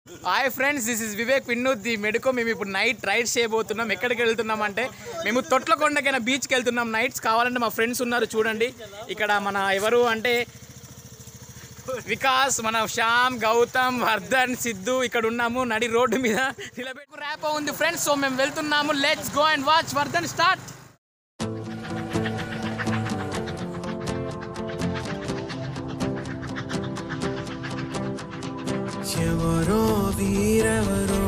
Hi friends this is Vivek Vinod the మెడుకో మేము ఇప్పుడు నైట్ రైడ్స్ చేయబోతున్నాం ఎక్కడికి వెళ్తున్నాం అంటే మేము తొట్లకొండకైనా బీచ్కి వెళ్తున్నాం నైట్స్ కావాలంటే మా ఫ్రెండ్స్ ఉన్నారు చూడండి ఇక్కడ మన ఎవరు అంటే వికాస్ మన శ్యామ్ గౌతమ్ వర్ధన్ సిద్ధు ఇక్కడ ఉన్నాము నడి రోడ్డు మీద నిలబెట్టు ర్యాప్ ఉంది ఫ్రెండ్స్ సో మేము వెళ్తున్నాము let's go and watch Vardhan start ఎవరో వీరెవరో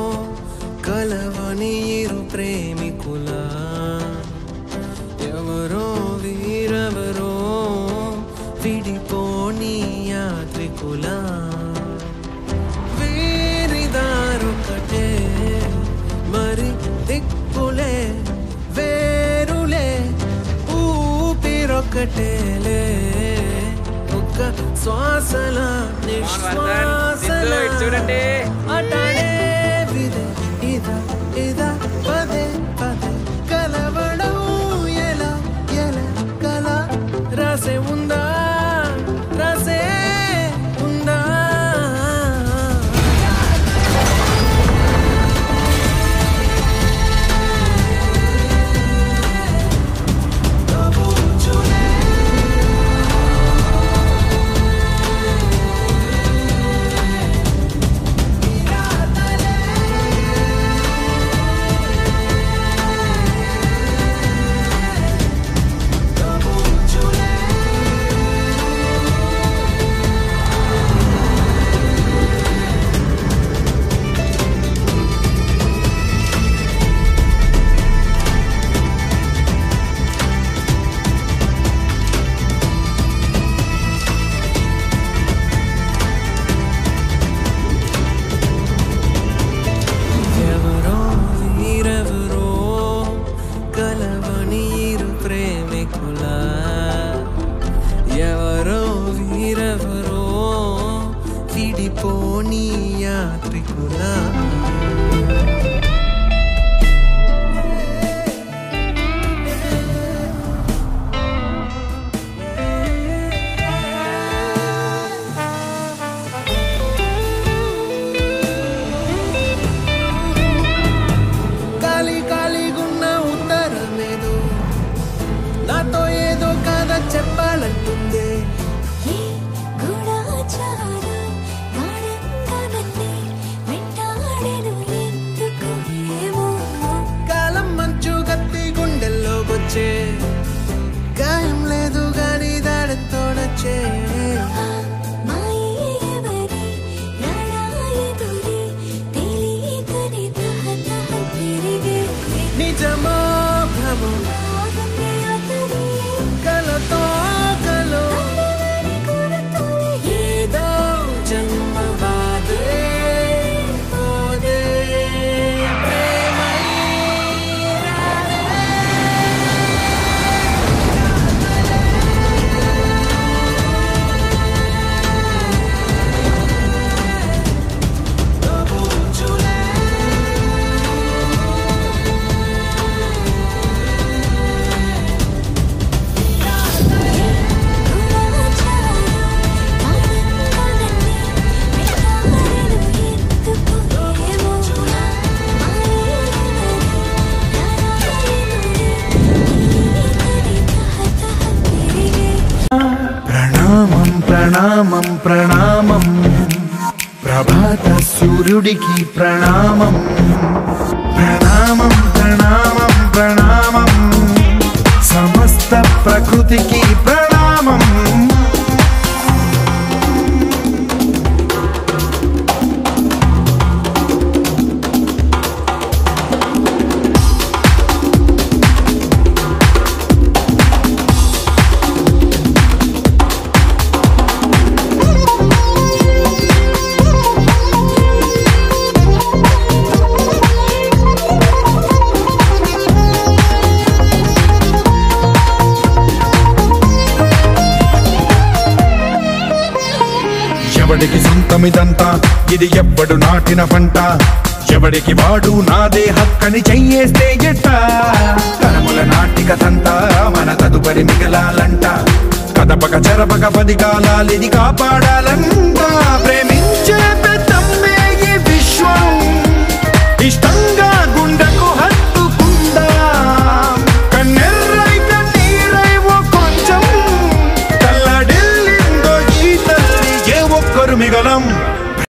కలవని ఇరు ప్రేమికుల ఎవరో వీరెవరో విడిపోని యాత్రికుల వీరిదారొకటే మరి దిక్కులే వేరులే ఊపిరొకటేలే ఒక్క శ్వాసల నిశ్వాసల ఇటు చూడండి. అటనే విదే ఇదా ఇదా పదే పదే కలవడం ఎలా ఎలా కల రాసే ఉందా రాసే ఉందా ఎవరో వీరెవరో కలవని ఇరు ప్రేమికుల ఎవరో వీరెవరో విడిపోని యాత్రికుల ఖాళీ ఖాళీగున్న ఉత్తరమేదో నాతో ఏదో కథ చెప్పాలంటుందే ఈ గూఢాచారం గాఢంగా నన్నే వెంటాడెను ఎందుకు ఏమో కాలం మంచు కత్తి గుండెల్లో వచ్చే గాయం లేదు గాని దాడంతో నచ్చే ఆ మాయే ఎవరి రాడాయెదురి తెలియకని తహతహ పెరిగే నిజమో భ్రమో ఆగమే అతని కలతో కలో అందరి కొరతలే ఏదో జన్మ బాధే పోదే ప్రేమై గూఢాచారం గాఢంగా నన్నే వెంటాడెను ఎందుకు ఏమో మాయే ఎవరి రాడాయెదురి తెలియకని తహతహ పెరిగే ప్రణామం ప్రణామం ప్రణామం ప్రభాత సూర్యుడికి ప్రణామం ప్రణామం ప్రణామం ప్రణామం సమస్త ప్రకృతికి ప్రణామం ఎవడికి సొంతమిదంతా ఇది ఎవ్వడు నాటిన పంట ఎవడికి వాడు నాదే హక్కని చెయ్యేస్తే ఎట్ట తరముల నాటిక తంత మన తదుపరి మిగలాలంట కదపక చెరపక పది కాలాలిది కాపాడాలంట ప్రేమించే పెద్దమ్మే ఈ మిగలం